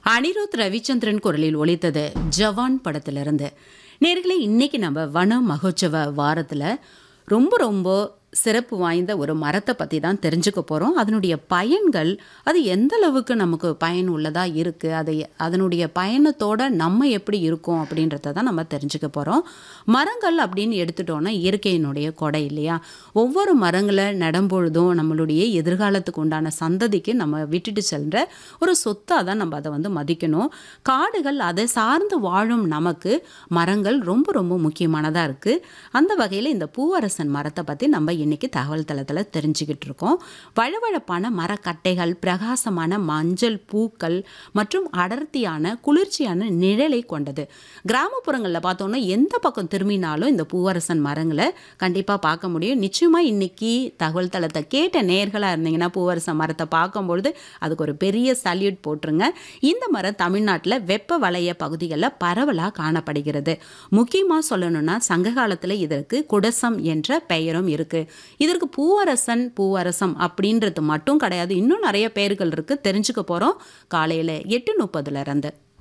அனிருத் ரவிச்சந்திரன் குரலில் ஒலித்தது ஜவான் படத்திலிருந்து நேர்களே இன்னைக்கு நம்ம வன மகோற்சவ வாரத்தில் ரொம்ப ரொம்ப சிறப்பு வாய்ந்த ஒரு மரத்தை பற்றி தான் தெரிஞ்சுக்க போகிறோம் அதனுடைய பயன்கள் அது எந்த அளவுக்கு நமக்கு பயன் உள்ளதாக இருக்குது அதை அதனுடைய பயணத்தோட நம்ம எப்படி இருக்கோம் அப்படின்றத தான் நம்ம தெரிஞ்சுக்க போகிறோம் மரங்கள் அப்படின்னு எடுத்துட்டோன்னா இயற்கையினுடைய கொடை இல்லையா ஒவ்வொரு மரங்களை நடும்பொழுதும் நம்மளுடைய எதிர்காலத்துக்கு உண்டான சந்ததிக்கு நம்ம விட்டுட்டு செல்ற ஒரு சொத்தாக தான் நம்ம அதை வந்து மதிக்கணும் காடுகள் அதை சார்ந்து வாழும் நமக்கு மரங்கள் ரொம்ப ரொம்ப முக்கியமானதாக இருக்குது அந்த வகையில் இந்த பூவரசன் மரத்தை பற்றி நம்ம இன்னைக்கு தகவல் தளத்தில் தெரிஞ்சுக்கிட்டு இருக்கோம் வழவழப்பான மரக்கட்டைகள் பிரகாசமான மஞ்சள் பூக்கள் மற்றும் அடர்த்தியான குளிர்ச்சியான நிழலை கொண்டது கிராமப்புறங்களில் பார்த்தோன்னா எந்த பக்கம் திரும்பினாலும் இந்த பூவரசன் மரங்களை கண்டிப்பாக பார்க்க முடியும் நிச்சயமாக இன்னைக்கு தகவல் தளத்தை கேட்ட நேர்களாக இருந்தீங்கன்னா பூவரசன் மரத்தை பார்க்கும்பொழுது அதுக்கு ஒரு பெரிய சல்யூட் போட்டுருங்க இந்த மரம் தமிழ்நாட்டில் வெப்ப வலய பகுதிகளில் பரவலாக காணப்படுகிறது முக்கியமாக சொல்லணும்னா சங்க காலத்தில் இதற்கு குடசம் என்ற பெயரும் இருக்குது இதற்கு பூவரசன் பூவரசம் அப்படின்றது மட்டும் கிடையாது இன்னும் நிறைய பெயர்கள் இருக்குது தெரிஞ்சுக்க போகிறோம் காலையில் எட்டு முப்பதுல இருந்து